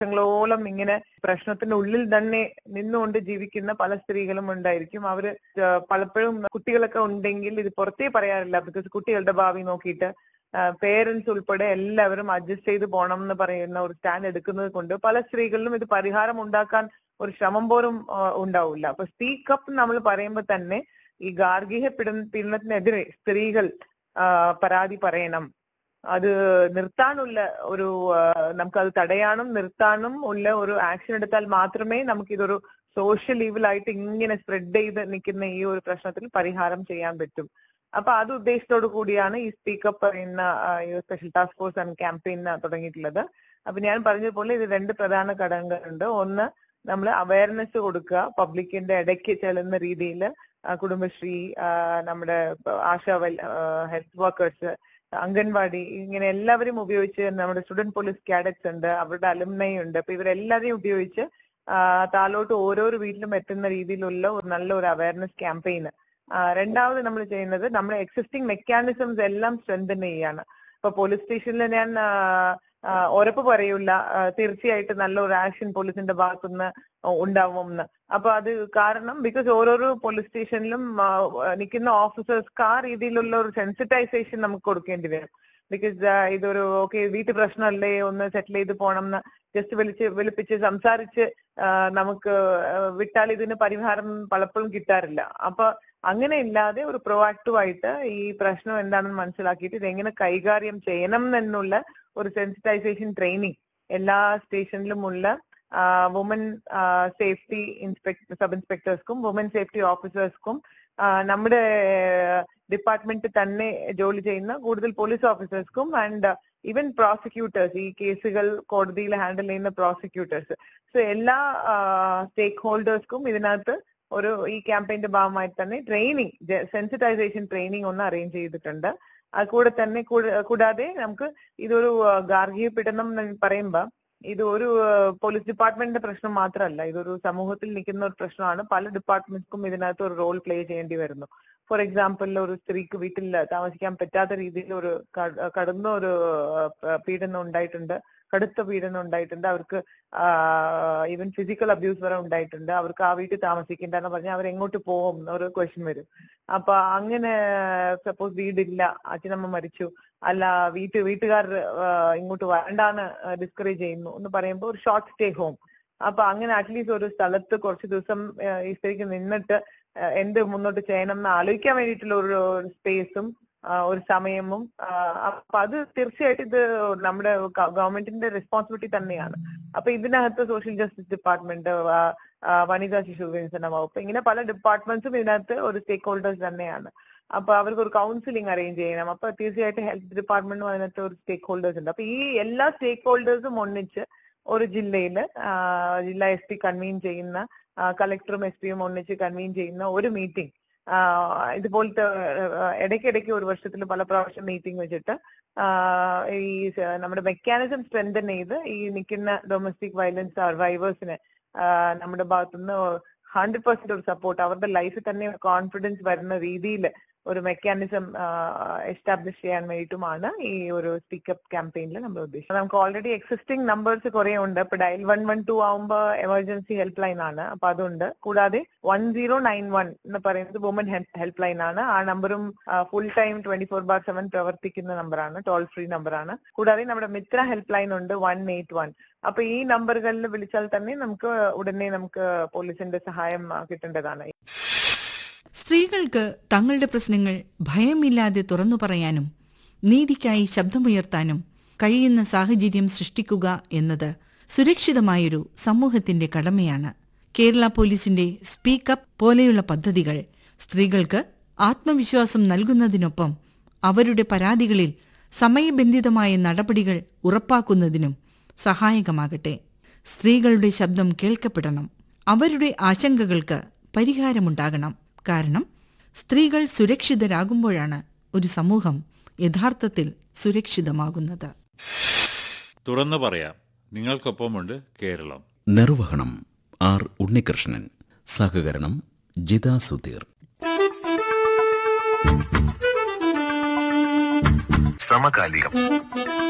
വർഷങ്ങളോളം ഇങ്ങനെ പ്രശ്നത്തിന്റെ ഉള്ളിൽ തന്നെ നിന്നുകൊണ്ട് ജീവിക്കുന്ന പല സ്ത്രീകളും ഉണ്ടായിരിക്കും അവര് ഏഹ് പലപ്പോഴും കുട്ടികളൊക്കെ ഉണ്ടെങ്കിൽ ഇത് പുറത്തേ പറയാറില്ല ബിക്കോസ് കുട്ടികളുടെ ഭാവി നോക്കിയിട്ട് പേരൻസ് ഉൾപ്പെടെ എല്ലാവരും അഡ്ജസ്റ്റ് ചെയ്ത് പോകണം എന്ന് പറയുന്ന ഒരു സ്റ്റാൻഡ് എടുക്കുന്നത് കൊണ്ട് പല സ്ത്രീകളിലും ഇത് പരിഹാരം ഉണ്ടാക്കാൻ ഒരു ശ്രമം പോലും ആ, ഉണ്ടാവില്ല അപ്പൊ സ്പീക്ക് അപ്പ് നമ്മൾ പറയുമ്പോൾ തന്നെ ഈ ഗാർഹിക പീഡന പീഡനത്തിനെതിരെ സ്ത്രീകൾ ആ, പരാതി പറയണം അത് നിർത്താനുള്ള ഒരു ആ, നമുക്കത് തടയാനും നിർത്താനും ഉള്ള ഒരു ആക്ഷൻ എടുത്താൽ മാത്രമേ നമുക്ക് ഇതൊരു സോഷ്യൽ ഈവിലായിട്ട് ഇങ്ങനെ സ്പ്രെഡ് ചെയ്ത് നിൽക്കുന്ന ഈ ഒരു പ്രശ്നത്തിൽ പരിഹാരം ചെയ്യാൻ പറ്റും അപ്പൊ അത് ഉദ്ദേശത്തോടു കൂടിയാണ് ഈ സ്പീക്കപ്പ് പറയുന്ന ആ, ഈ special task force and campaign തുടങ്ങിയിട്ടുള്ളത് അപ്പൊ ഞാൻ പറഞ്ഞതുപോലെ ഇത് രണ്ട് പ്രധാന ഘടകങ്ങളുണ്ട് ഒന്ന് നമ്മൾ അവയർനെസ് കൊടുക്കുക പബ്ലിക്കിന്റെ ഇടയ്ക്ക് ചെല്ലുന്ന രീതിയിൽ കുടുംബശ്രീ ആ, നമ്മുടെ ആശാ ഹെൽത്ത് വർക്കേഴ്സ് അംഗൻവാടി ഇങ്ങനെ എല്ലാവരും ഉപയോഗിച്ച് നമ്മുടെ സ്റ്റുഡന്റ് പോലീസ് കാഡറ്റ്സ് ഉണ്ട് അവരുടെ അലുമിനൈ ഉണ്ട് അപ്പൊ ഇവരെല്ലാവരെയും ഉപയോഗിച്ച് ആ, താലോട്ട് ഓരോരോ വീട്ടിലും എത്തുന്ന രീതിയിലുള്ള ഒരു നല്ല ഒരു അവയർനെസ് ക്യാമ്പയിന് രണ്ടാമത് നമ്മൾ ചെയ്യുന്നത് നമ്മുടെ എക്സിസ്റ്റിംഗ് മെക്കാനിസംസ് എല്ലാം സ്ട്രെങ്തൻ ചെയ്യാണ് ഇപ്പൊ പോലീസ് സ്റ്റേഷനിൽ ഞാൻ ആ, ആ, ഉറപ്പ് പറയൂല ആ, തീർച്ചയായിട്ടും നല്ല ഒരു ആക്ഷൻ പോലീസിന്റെ ഭാഗത്തുനിന്ന് ഉണ്ടാവുമെന്ന് അപ്പൊ അത് കാരണം ബിക്കോസ് ഓരോരോ പോലീസ് സ്റ്റേഷനിലും നിൽക്കുന്ന ഓഫീസേഴ്സ്ക്ക് ആ രീതിയിലുള്ള ഒരു സെൻസിറ്റൈസേഷൻ നമുക്ക് കൊടുക്കേണ്ടി വരും ബിക്കോസ് ഇതൊരു ഓക്കെ വീട്ടു പ്രശ്നമല്ലേ ഒന്ന് സെറ്റിൽ ചെയ്ത് പോകണം എന്ന് ജസ്റ്റ് വിളിച്ച് വിളിപ്പിച്ച് സംസാരിച്ച് ആ, നമുക്ക് ആ, വിട്ടാൽ ഇതിന് പരിഹാരം പലപ്പോഴും കിട്ടാറില്ല അപ്പൊ അങ്ങനെ ഇല്ലാതെ ഒരു പ്രൊവാക്റ്റീവ് ആയിട്ട് ഈ പ്രശ്നം എന്താണെന്ന് മനസ്സിലാക്കിയിട്ട് ഇത് എങ്ങനെ കൈകാര്യം ചെയ്യണം എന്നുള്ള ഒരു സെൻസിറ്റൈസേഷൻ ട്രെയിനിങ് എല്ലാ സ്റ്റേഷനിലും ഉള്ള വുമൻ സേഫ്റ്റി ഇൻസ്പെക്ടർ സബ് ഇൻസ്പെക്ടേഴ്സ്ക്കും വുമൻ സേഫ്റ്റി ഓഫീസേഴ്സ്ക്കും നമ്മുടെ ഡിപ്പാർട്ട്മെന്റ് തന്നെ ജോലി ചെയ്യുന്ന കൂടുതൽ പോലീസ് ഓഫീസേഴ്സ്ക്കും ആൻഡ് ഈവൻ പ്രോസിക്യൂട്ടേഴ്സ് ഈ കേസുകൾ കോടതിയിൽ ഹാൻഡിൽ ചെയ്യുന്ന പ്രോസിക്യൂട്ടേഴ്സ് സോ എല്ലാ സ്റ്റേക്ക് ഹോൾഡേഴ്സ്ക്കും ഇതിനകത്ത് ഒരു ഈ ക്യാമ്പയിന്റെ ഭാഗമായി തന്നെ ട്രെയിനിങ് സെൻസിറ്റൈസേഷൻ ട്രെയിനിങ് ഒന്ന് അറേഞ്ച് ചെയ്തിട്ടുണ്ട് അത് കൂടെ തന്നെ കൂട- കൂടാതെ നമുക്ക് ഇതൊരു ആ, ഗാർഹിക പീഡനം എന്ന് പറയുമ്പോ ഇത് ഒരു പോലീസ് ഡിപ്പാർട്ട്മെന്റിന്റെ പ്രശ്നം മാത്രമല്ല ഇതൊരു സമൂഹത്തിൽ നിൽക്കുന്ന ഒരു പ്രശ്നമാണ് പല ഡിപ്പാർട്ട്മെന്റ്സ്ക്കും ഇതിനകത്ത് ഒരു റോൾ പ്ലേ ചെയ്യേണ്ടി വരുന്നു ഫോർ എക്സാമ്പിൾ ഒരു സ്ത്രീക്ക് വീട്ടിൽ താമസിക്കാൻ പറ്റാത്ത രീതിയിൽ ഒരു ക- കടന്ന ഒരു ആ, പീഡനം ഉണ്ടായിട്ടുണ്ട് കടുത്ത പീഡനം ഉണ്ടായിട്ടുണ്ട് അവർക്ക് ഈവൻ ഫിസിക്കൽ അബ്യൂസ് വരെ ഉണ്ടായിട്ടുണ്ട് അവർക്ക് ആ വീട്ടിൽ താമസിക്കണ്ട എന്ന് പറഞ്ഞാൽ അവർ എങ്ങോട്ട് പോകും ഒരു ക്വസ്റ്റ്യൻ വരും അപ്പൊ അങ്ങനെ സപ്പോസ് വീടില്ല അച്ഛനമ്മ മരിച്ചു അല്ല വീട്ട് വീട്ടുകാർ ആ, ഇങ്ങോട്ട് വരണ്ടാന്ന് ഡിസ്കറേജ് ചെയ്യുന്നു എന്ന് പറയുമ്പോൾ ഒരു ഷോർട്ട് സ്റ്റേ ഹോം അപ്പൊ അങ്ങനെ അറ്റ്ലീസ്റ്റ് ഒരു സ്ഥലത്ത് കുറച്ച് ദിവസം ആ, ഈ സ്ത്രീക്ക് നിന്നിട്ട് ആ, എന്ത് മുന്നോട്ട് ചെയ്യണം എന്ന് ആലോചിക്കാൻ വേണ്ടിയിട്ടുള്ള ഒരു സ്പേസും ഒരു സമയവും ആ, അപ്പൊ അത് തീർച്ചയായിട്ടും ഇത് നമ്മുടെ ഗവൺമെന്റിന്റെ റെസ്പോൺസിബിലിറ്റി തന്നെയാണ് അപ്പൊ ഇതിനകത്ത് സോഷ്യൽ ജസ്റ്റിസ് ഡിപ്പാർട്ട്മെന്റ് വനിതാ ശിശു വികസന വകുപ്പ് ഇങ്ങനെ പല ഡിപ്പാർട്ട്മെന്റ്സും ഇതിനകത്ത് ഒരു സ്റ്റേക്ക് ഹോൾഡേഴ്സ് തന്നെയാണ് അപ്പൊ അവർക്ക് ഒരു കൗൺസിലിംഗ് അറേഞ്ച് ചെയ്യണം അപ്പൊ തീർച്ചയായിട്ടും ഹെൽത്ത് ഡിപ്പാർട്ട്മെന്റും അതിനകത്ത് ഒരു സ്റ്റേക്ക് ഹോൾഡേഴ്സ് ഉണ്ട് അപ്പൊ ഈ എല്ലാ സ്റ്റേക്ക് ഹോൾഡേഴ്സും ഒന്നിച്ച് ഒരു ജില്ലയില് ആ, ജില്ലാ എസ് പി കൺവീൻ ചെയ്യുന്ന കളക്ടറും എസ് പിയും ഒന്നിച്ച് കൺവീൻ ചെയ്യുന്ന ഒരു മീറ്റിംഗ് ഇതുപോലത്തെ ആ, ഇടയ്ക്കിടയ്ക്ക് ഒരു വർഷത്തിൽ പല പ്രാവശ്യം മീറ്റിംഗ് വെച്ചിട്ട് ആ, ഈ സ- നമ്മുടെ മെക്കാനിസം സ്ട്രെങ്തൻ ചെയ്ത് ഈ നിൽക്കുന്ന ഡൊമസ്റ്റിക് വയലൻസ് സർവൈവേഴ്സിന് നമ്മുടെ ഭാഗത്തുനിന്ന് ഹൺഡ്രഡ് പെർസെന്റ് ഒരു സപ്പോർട്ട് അവരുടെ ലൈഫിൽ തന്നെ കോൺഫിഡൻസ് വരുന്ന രീതിയിൽ ഒരു മെക്കാനിസം എസ്റ്റാബ്ലിഷ് ചെയ്യാൻ വേണ്ടിയിട്ടുമാണ് ഈ ഒരു സ്പീക്കപ്പ് ക്യാമ്പയിനിൽ നമ്മൾ ഉദ്ദേശിച്ചത് നമുക്ക് ഓൾറെഡി എക്സിസ്റ്റിംഗ് നമ്പേഴ്സ് കുറെ ഉണ്ട് ഇപ്പൊ ഡയൽ വൺ വൺ ടു ആവുമ്പോ എമർജൻസി ഹെൽപ്പ് ലൈൻ ആണ് അപ്പൊ അതുണ്ട് കൂടാതെ വൺ സീറോ നയൻ വൺ എന്ന് പറയുന്നത് വുമൻ ഹെൽപ്പ് ലൈൻ ആണ് ആ നമ്പറും full time twenty four bar seven പ്രവർത്തിക്കുന്ന നമ്പറാണ് ടോൾ ഫ്രീ നമ്പറാണ് കൂടാതെ നമ്മുടെ മിത്ര ഹെൽപ്പ് ലൈൻ ഉണ്ട് വൺ എയ്റ്റ് വൺ അപ്പൊ ഈ നമ്പറുകളിൽ വിളിച്ചാൽ തന്നെ നമുക്ക് ഉടനെ നമുക്ക് പോലീസിന്റെ സഹായം ആ, കിട്ടേണ്ടതാണ് സ്ത്രീകൾക്ക് തങ്ങളുടെ പ്രശ്നങ്ങൾ ഭയമില്ലാതെ തുറന്നു പറയാനും നീതിക്കായി ശബ്ദമുയർത്താനും കഴിയുന്ന സാഹചര്യം സൃഷ്ടിക്കുക എന്നത് സുരക്ഷിതമായൊരു സമൂഹത്തിന്റെ കടമയാണ് കേരള പോലീസിന്റെ സ്പീക്കപ്പ് പോലെയുള്ള പദ്ധതികൾ സ്ത്രീകൾക്ക് ആത്മവിശ്വാസം നൽകുന്നതിനൊപ്പം അവരുടെ പരാതികളിൽ സമയബന്ധിതമായ നടപടികൾ ഉറപ്പാക്കുന്നതിനും സഹായകമാകട്ടെ സ്ത്രീകളുടെ ശബ്ദം കേൾക്കപ്പെടണം അവരുടെ ആശങ്കകൾക്ക് പരിഹാരമുണ്ടാകണം കാരണം സ്ത്രീകൾ സുരക്ഷിതരാകുമ്പോഴാണ് ഒരു സമൂഹം യഥാർത്ഥത്തിൽ സുരക്ഷിതമാകുന്നത് തുറന്നു പറയാം നിങ്ങൾക്കൊപ്പമുണ്ട് കേരളം നിർവഹണം ആർ ഉണ്ണികൃഷ്ണൻ സഹകരണം ജിതാ സുധീർ സമകാലികം